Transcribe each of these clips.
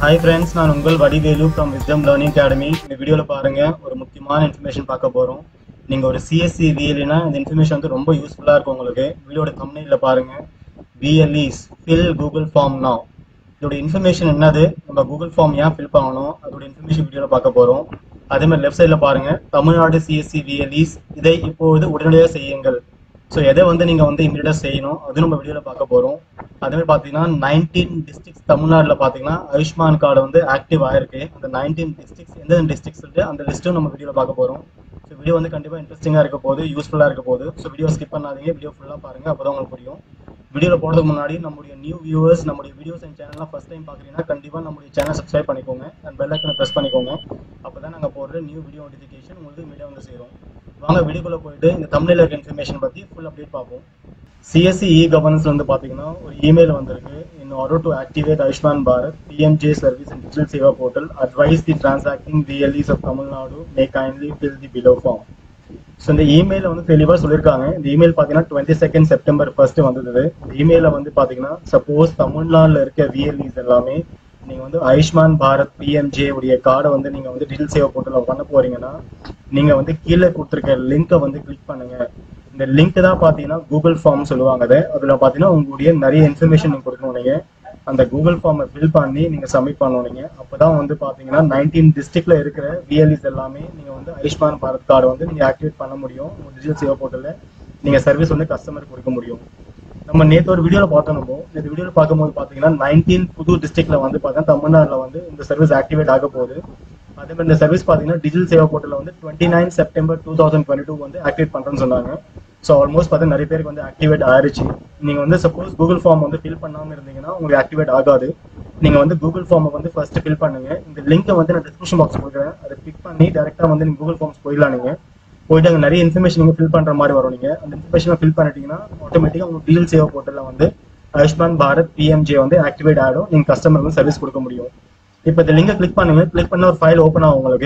hi friends நான் உங்கள் Vadivelu from wisdom learning academy இந்த வீடியோவில் பாருங்கள் ஒரு முக்கியமான இன்ஃபர்மேஷன் பார்க்க போகிறோம் நீங்கள் ஒரு சிஎஸ்சி விஎல்னா இந்த இன்ஃபர்மேஷன் வந்து ரொம்ப யூஸ்ஃபுல்லாக இருக்கும் உங்களுக்கு வீடியோட கம்பெனியில் பாருங்கள் VLEs fill Google form now இதோட இன்ஃபர்மேஷன் என்னது நம்ம கூகுள் ஃபார்ம் ஏன் ஃபில் பண்ணணும் அதோட இன்ஃபர்மேஷன் வீடியோவில் பார்க்க போகிறோம் அதே மாதிரி லெஃப்ட் சைடில் பாருங்கள் தமிழ்நாடு சிஎஸ்சி விஎல்இஸ் இதை இப்போது உடனடியாக செய்யுங்கள் ஸோ எதை வந்து நீங்கள் வந்து இமீடியட்டாக செய்யணும் அது நம்ம வீடியோவில் பார்க்க போகிறோம் அதே மாதிரி பார்த்தீங்கன்னா நைன்டீன் டிஸ்ட்ரிக்ஸ் தமிழ்நாட்டில் பார்த்தீங்கன்னா ஆயுஷ்மான் கார்டு வந்து ஆக்டிவ் ஆயிருக்கு அந்த நைன்டீன் டிஸ்ட்ரிக்ஸ் எந்தெந்த டிஸ்ட்ரிக்ஸ் இருக்கு அந்த லிஸ்ட்டும் நம்ம வீடியோவில் பார்க்க போகிறோம் ஸோ வீடியோ வந்து கண்டிப்பாக இன்ட்ரெஸ்டிங்காக இருக்க போகுது யூஸ்ஃபுல்லாக இருக்க போகுது ஸோ வீடியோ ஸ்கிப் பண்ணாதீங்க வீடியோ ஃபுல்லாக பாருங்கள் அப்போ தான் உங்களுக்கு புரியும் வீடியோவில் போகிறதுக்கு முன்னாடி நம்முடைய நியூ வியூவர்ஸ் நம்முடைய வீடியோஸ் அண்ட் சேனல்லாம் ஃபஸ்ட் டைம் பார்க்குறீங்கன்னா கண்டிப்பாக நம்முடைய சேனல் சப்ஸ்கிரைப் பண்ணிக்கோங்க அண்ட் பெல் ஐக்கனை ப்ரெஸ் பண்ணிக்கோங்க அப்போ தான் நாங்கள் போடுற நியூ வீடியோ நோட்டிஃபிகேஷன் உங்களுக்கு மீடியா வந்து சேரும் வாங்க வீடியோக்குள்ளே போயிட்டு இந்த தமிழில் இருக்க இன்ஃபர்மேஷன் பற்றி ஃபுல் அப்டேட் பார்ப்போம் சிஎஸ்சி இ கவர்னன்ஸ் வந்து பார்த்தீங்கன்னா ஒரு இமெயில் வந்திருக்கு in order to activate Ayushman Bharat PMJ service and digital Seva portal advise the transacting VLEs of Tamil Nadu may kindly fill the below form so இந்த இமெயில வந்து தெளிவாக சொல்லியிருக்காங்க இந்த இமெயில் பார்த்தீங்கன்னா டுவெண்ட்டி செகண்ட் செப்டம்பர் ஃபர்ஸ்ட் வந்தது இந்த இமெயில வந்து பார்த்தீங்கன்னா சப்போஸ் தமிழ்நாட்டில் இருக்க விஎல்இஸ் எல்லாமே நீங்கள் வந்து ஆயுஷ்மான் பாரத் பிஎம்ஜே உடைய கார்டை வந்து நீங்கள் வந்து டிஜிட்டல் சேவா போர்ட்டலில் பண்ண போறீங்கன்னா நீங்கள் வந்து கீழே கொடுத்துருக்க லிங்கை வந்து கிளிக் பண்ணுங்க இந்த லிங்க் தான் பார்த்தீங்கன்னா கூகுள் ஃபார்ம் சொல்லுவாங்க அதை அதில் பார்த்தீங்கன்னா உங்களுடைய நிறைய இன்ஃபர்மேஷன் நீங்கள் கொடுக்கணும் நீங்கள் அந்த கூகுள் ஃபார்மை ஃபில் பண்ணி நீங்கள் சப்மிட் பண்ணணும் நீங்கள் அப்போ தான் வந்து பார்த்தீங்கன்னா நைன்டீன் டிஸ்ட்ரிக்ட்ல இருக்கிற விஎல்இஸ் எல்லாமே நீங்கள் வந்து ஆயுஷ்மான் பாரத் கார்டு வந்து நீங்கள் ஆக்டிவேட் பண்ண முடியும் உங்கள் டிஜிட்டல் சேவா போர்ட்டலில் நீங்கள் சர்வீஸ் வந்து கஸ்டமருக்கு கொடுக்க முடியும் நம்ம நேற்று ஒரு வீடியோவில் பார்த்தோம் நம்ம இந்த வீடியோவில் பார்க்கும்போது பார்த்தீங்கன்னா நைன்டீன் புது டிஸ்ட்ரிக்ட்ல வந்து பார்த்தீங்கன்னா தமிழ்நாட்டில் வந்து இந்த சர்வீஸ் ஆக்டிவேட் ஆக போகுது அதே மாதிரி இந்த சர்வீஸ் பார்த்தீங்கன்னா டிஜிட்டல் சேவா போர்ட்டலில் வந்து twenty nine September two thousand twenty two வந்து ஆக்டிவேட் பண்ணுறேன்னு சொன்னாங்க ஸோ ஆல்மோஸ்ட் பார்த்தீங்கன்னா நிறைய பேருக்கு வந்து ஆக்டிவேட் ஆயிருச்சு நீங்கள் வந்து சப்போஸ் கூகுள் ஃபார்ம் வந்து ஃபில் பண்ணாமல் இருந்தீங்கன்னா உங்களுக்கு ஆக்டிவேட் ஆகாது நீங்கள் வந்து கூகுள் ஃபார்மை வந்து ஃபர்ஸ்ட் ஃபில் பண்ணுங்க இந்த லிங்கை வந்து நான் டிஸ்கிரிப்ஷன் பாக்ஸ் கொடுக்குறேன் அதை கிளிக் பண்ணி டேரெக்டாக வந்து நீங்கள் கூகுள் ஃபார்ம்ஸ் போயிடலாம் நீங்கள் போயிட்டு அங்கே நிறைய இன்ஃபர்மேஷன் நீங்கள் ஃபில் பண்ணுற மாதிரி வரும் நீங்கள் அந்த இன்ஃபர்மேஷனை ஃபில் பண்ணிட்டீங்கன்னா ஆட்டோமேட்டிக்காக உங்களுக்கு டிஎல் சேவா போர்ட்டலில் வந்து ஆயுஷ்மான் பாரத் பிஎம்ஜே வந்து ஆக்டிவேட் ஆகிடும் நீங்கள் கஸ்டமருக்கு வந்து சர்வீஸ் கொடுக்க முடியும் இப்போ இந்த லிங்கை கிளிக் பண்ணுங்க கிளிக் பண்ண ஒரு ஃபைல் ஓப்பன் ஆகும் உங்களுக்கு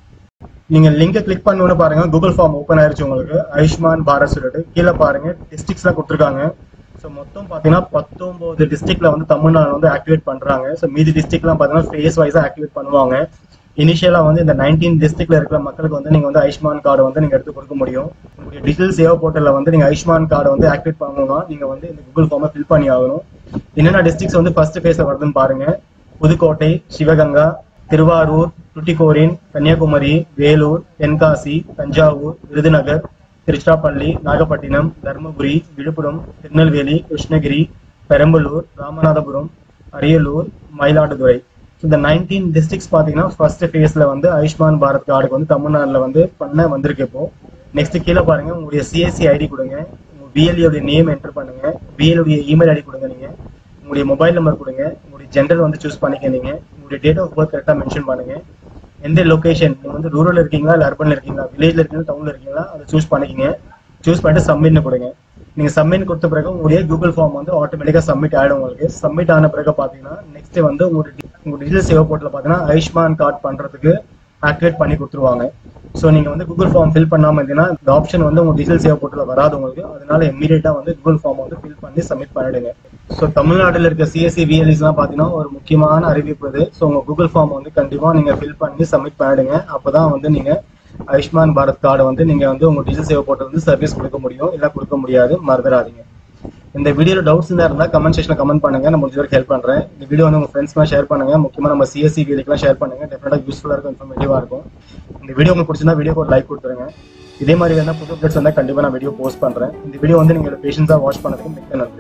நீங்க லிங்கை கிளிக் பண்ணோன்னு பாருங்க கூகுள் ஃபார்ம் ஓப்பன் ஆயிருச்சு உங்களுக்கு ஆயுஷ்மான் பாரத் சொல்லிட்டு கீழே பாருங்க டிஸ்ட்ரிக்ஸ்லாம் கொடுத்துருக்காங்க ஸோ மொத்தம் பார்த்தீங்கன்னா பத்தொன்பது டிஸ்ட்ரிக்ட்ல வந்து தமிழ்நாடு வந்து ஆக்டிவேட் பண்றாங்க ஸோ மீதி டிஸ்ட்ரிக்ட்லாம் பார்த்தீங்கன்னா ஃபேஸ் வைஸா ஆக்டிவேட் பண்ணுவாங்க இனிஷியலா வந்து இந்த நைன்டீன் டிஸ்ட்ரிக்ட்ல இருக்கிற மக்களுக்கு வந்து நீங்க வந்து ஆயுஷ்மான் கார்டு வந்து நீங்க எடுத்து கொடுக்க முடியும் உங்களுடைய டிஜிட்டல் சேவா போர்ட்டல்ல வந்து நீங்க ஆயுஷ்மான் கார்டு வந்து ஆக்டிவேட் பண்ணணும்னா நீங்க வந்து இந்த கூகுள் ஃபார்மை ஃபில் பண்ணி ஆகணும் என்னென்ன டிஸ்ட்ரிக்ஸ் வந்து ஃபர்ஸ்ட் ஃபேஸ்ல வருதுன்னு பாருங்க புதுக்கோட்டை சிவகங்கா திருவாரூர் துட்டிக்கோரின் கன்னியாகுமரி வேலூர் தென்காசி தஞ்சாவூர் விருதுநகர் திருச்சிராப்பள்ளி நாகப்பட்டினம் தருமபுரி விழுப்புரம் திருநெல்வேலி கிருஷ்ணகிரி பெரம்பலூர் ராமநாதபுரம் அரியலூர் மயிலாடுதுறை இந்த நைன்டீன் டிஸ்ட்ரிக்ஸ் பார்த்தீங்கன்னா ஃபர்ஸ்ட் ஃபேஸ்ல வந்து ஆயுஷ்மான் பாரத் கார்டுக்கு வந்து தமிழ்நாட்டில் வந்து பண்ண வந்திருக்கு இப்போ நெக்ஸ்ட் கீழே பாருங்க உங்களுடைய சிஎஸ்சி ஐடி கொடுங்க உங்க பிஎல்இயோடைய நேம் என்டர் பண்ணுங்க பிஎல்ஓடைய இமெயில் ஐடி கொடுங்க நீங்க உங்களுடைய மொபைல் நம்பர் கொடுங்க உங்களுடைய ஜென்டர் வந்து சூஸ் பண்ணிக்க நீங்க உங்களுடைய டேட் ஆஃப் பர்த் கரெக்டாக மென்ஷன் பண்ணுங்க எந்த லொகேஷன் நீங்க வந்து ரூரல் இருக்கீங்களா இல்லை அர்பன்ல இருக்கீங்களா வில்லேஜ்ல இருக்கீங்களா டவுன்ல இருக்கீங்களா அதை சூஸ் பண்ணிக்கங்க சூஸ் பண்ணிட்டு சப்மிட்னு கொடுங்க நீங்க சப்மிட் கொடுத்த பிறகு உங்களுடைய கூகுள் ஃபார்ம் வந்து ஆட்டோமேட்டிக்கா சப்மிட் ஆயிடும் உங்களுக்கு சப்மிட் ஆன பிறகு பாத்தீங்கன்னா நெக்ஸ்ட் வந்து உங்களுடைய உங்க டிஜிட்டல் சேவா போர்ட்டல் பாத்தீங்கன்னா ஆயுஷ்மான் கார்டு பண்றதுக்கு ஆக்டிவேட் பண்ணி கொடுத்துருவாங்க ஸோ நீங்க வந்து கூகுள் ஃபார்ம் ஃபில் பண்ணாம இருந்தீங்கன்னா இந்த ஆப்ஷன் வந்து உங்க டிஜிட்டல் சேவா போர்ட்டல் வராது உங்களுக்கு அதனால இமீடியட்டா வந்து கூகுள் ஃபார்ம் வந்து ஃபில் பண்ணி சப்மிட் பண்ணிடுங்க ஸோ தமிழ்நாட்டில் இருக்க சிஎஸ்சி விஎல்இஸ்லாம் பார்த்தீங்கன்னா ஒரு முக்கியமான அறிவிப்பு இது ஸோ உங்க கூகுள் ஃபார்ம் வந்து கண்டிப்பா நீங்க ஃபில் பண்ணி சப்மிட் பண்ணிடுங்க அப்பதான் வந்து நீங்க ஆயுஷ்மான் பாரத் கார்டை வந்து நீங்க வந்து உங்க டிஜிட்டல் சேவா போர்ட்டல் வந்து சர்வீஸ் கொடுக்க முடியும் இல்லை கொடுக்க முடியாது மறந்துடாதீங்க இந்த வீடியோல டவுட்ஸ் இருந்தா இருந்தா கமெண்ட் செக்ஷன்ல கமெண்ட் பண்ணுங்க நான் முடிஞ்ச வரைக்கும் ஹெல்ப் பண்றேன் இந்த வீடியோ வந்து உங்க ஃப்ரெண்ட்ஸ்லாம் ஷேர் பண்ணுங்க முக்கியமா நம்ம சிஎஸ்சி வீடியோக்கெல்லாம் ஷேர் பண்ணுங்க டெஃபினட்டா யூஸ்ஃபுல்லா இருக்கும் இன்ஃபர்மேட்டிவா இருக்கும் இந்த வீடியோ உங்களுக்கு பிடிச்சிருந்தா வீடியோக்கு ஒரு லைக் கொடுத்துருங்க இதே மாதிரி வேணா புது அப்டேட்ஸ் வந்தா கண்டிப்பா நான் வீடியோ போஸ்ட் பண்றேன் இந்த வீடியோ வந்து நீங்க பேஷன்ஸா வாட்ச் பண்ணதுக்கு மிக்க நன்றி